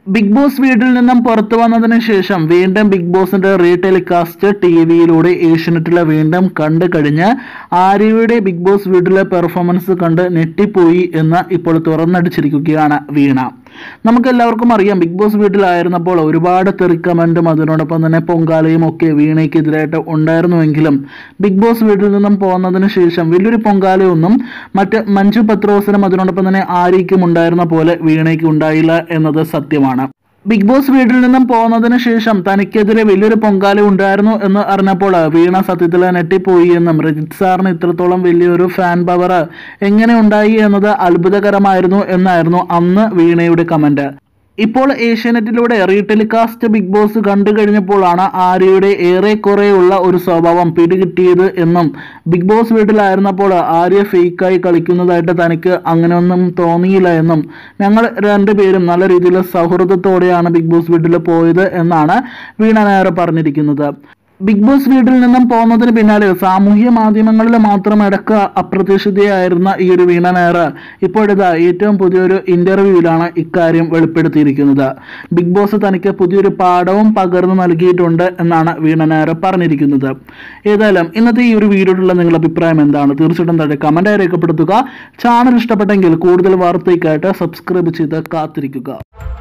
big boss വീട്ടിൽ നിന്നും പുറത്തു വന്നതിന് ശേഷം വീണ്ടും ബിഗ് ബോസിന്റെ റീടെലികാസ്റ്റ് ടി വിയിലൂടെ ഏഷ്യനെറ്റിലെ വീണ്ടും കണ്ടു കഴിഞ്ഞ് ആര്യയുടെ ബിഗ് ബോസ് വീട്ടിലെ പെർഫോമൻസ് കണ്ട് ഞെട്ടിപ്പോയി എന്ന് ഇപ്പോൾ തുറന്നടിച്ചിരിക്കുകയാണ് വീണ നമുക്ക് എല്ലാവർക്കും അറിയാം ബിഗ് ബോസ് വീട്ടിലായിരുന്നപ്പോൾ ഒരുപാട് തെറിക്കമൻറ്റും അതിനോടൊപ്പം തന്നെ പൊങ്കാലയും ഒക്കെ വീണയ്ക്കെതിരായിട്ട് ഉണ്ടായിരുന്നുവെങ്കിലും ബിഗ് ബോസ് വീട്ടിൽ നിന്നും പോകുന്നതിന് ശേഷം വലിയൊരു പൊങ്കാലയൊന്നും മറ്റ് മഞ്ജു പത്രോസിനും അതിനോടൊപ്പം തന്നെ ആര്യയ്ക്കും ഉണ്ടായിരുന്ന പോലെ വീണയ്ക്ക് ഉണ്ടായില്ല എന്നത് സത്യമാണ് ബിഗ് ബോസ് വീട്ടിൽ നിന്നും പോകുന്നതിന് ശേഷം തനിക്കെതിരെ വലിയൊരു പൊങ്കാല ഉണ്ടായിരുന്നു എന്ന് അറിഞ്ഞപ്പോൾ വീണ സത്യത്തിൽ ഞെട്ടിപ്പോയി എന്നും രജിത് സാറിന് ഇത്രത്തോളം വലിയൊരു ഫാൻ പവർ എങ്ങനെ ഉണ്ടായി എന്നത് അത്ഭുതകരമായിരുന്നു എന്നായിരുന്നു അന്ന് വീണയുടെ കമന്റ് ഇപ്പോൾ ഏഷ്യാനെറ്റിലൂടെ റീടെലികാസ്റ്റ് ബിഗ് ബോസ് കണ്ടു കഴിഞ്ഞപ്പോഴാണ് ആര്യയുടെ ഏറെക്കുറെയുള്ള ഒരു സ്വഭാവം പിടികിട്ടിയത് എന്നും ബിഗ് ബോസ് വീട്ടിലായിരുന്നപ്പോൾ ആര്യ ഫേക്കായി കളിക്കുന്നതായിട്ട് തനിക്ക് അങ്ങനെയൊന്നും തോന്നിയില്ല എന്നും ഞങ്ങൾ രണ്ടുപേരും നല്ല രീതിയിൽ സൗഹൃദത്തോടെയാണ് ബിഗ് ബോസ് വീട്ടിൽ പോയത് എന്നാണ് വീണ നായർ പറഞ്ഞിരിക്കുന്നത് ബിഗ് ബോസ് വീട്ടിൽ നിന്നും പോകുന്നതിന് പിന്നാലെ സാമൂഹ്യ മാധ്യമങ്ങളിൽ മാത്രം ഇടക്ക് അപ്രത്യക്ഷിതയായിരുന്ന ഈ ഒരു വീണ നായർ ഇപ്പോഴിതാ ഏറ്റവും പുതിയൊരു ഇന്റർവ്യൂവിലാണ് ഇക്കാര്യം വെളിപ്പെടുത്തിയിരിക്കുന്നത് ബിഗ് ബോസ് തനിക്ക് പുതിയൊരു പാഠവും പകർന്നു നൽകിയിട്ടുണ്ട് എന്നാണ് വീണ നായർ പറഞ്ഞിരിക്കുന്നത് ഏതായാലും ഇന്നത്തെ ഈ ഒരു വീഡിയോയിലുള്ള നിങ്ങളുടെ അഭിപ്രായം എന്താണ് തീർച്ചയായിട്ടും താഴെ കമന്റായി രേഖപ്പെടുത്തുക ചാനൽ ഇഷ്ടപ്പെട്ടെങ്കിൽ കൂടുതൽ വാർത്തയ്ക്കായിട്ട് സബ്സ്ക്രൈബ് ചെയ്ത് കാത്തിരിക്കുക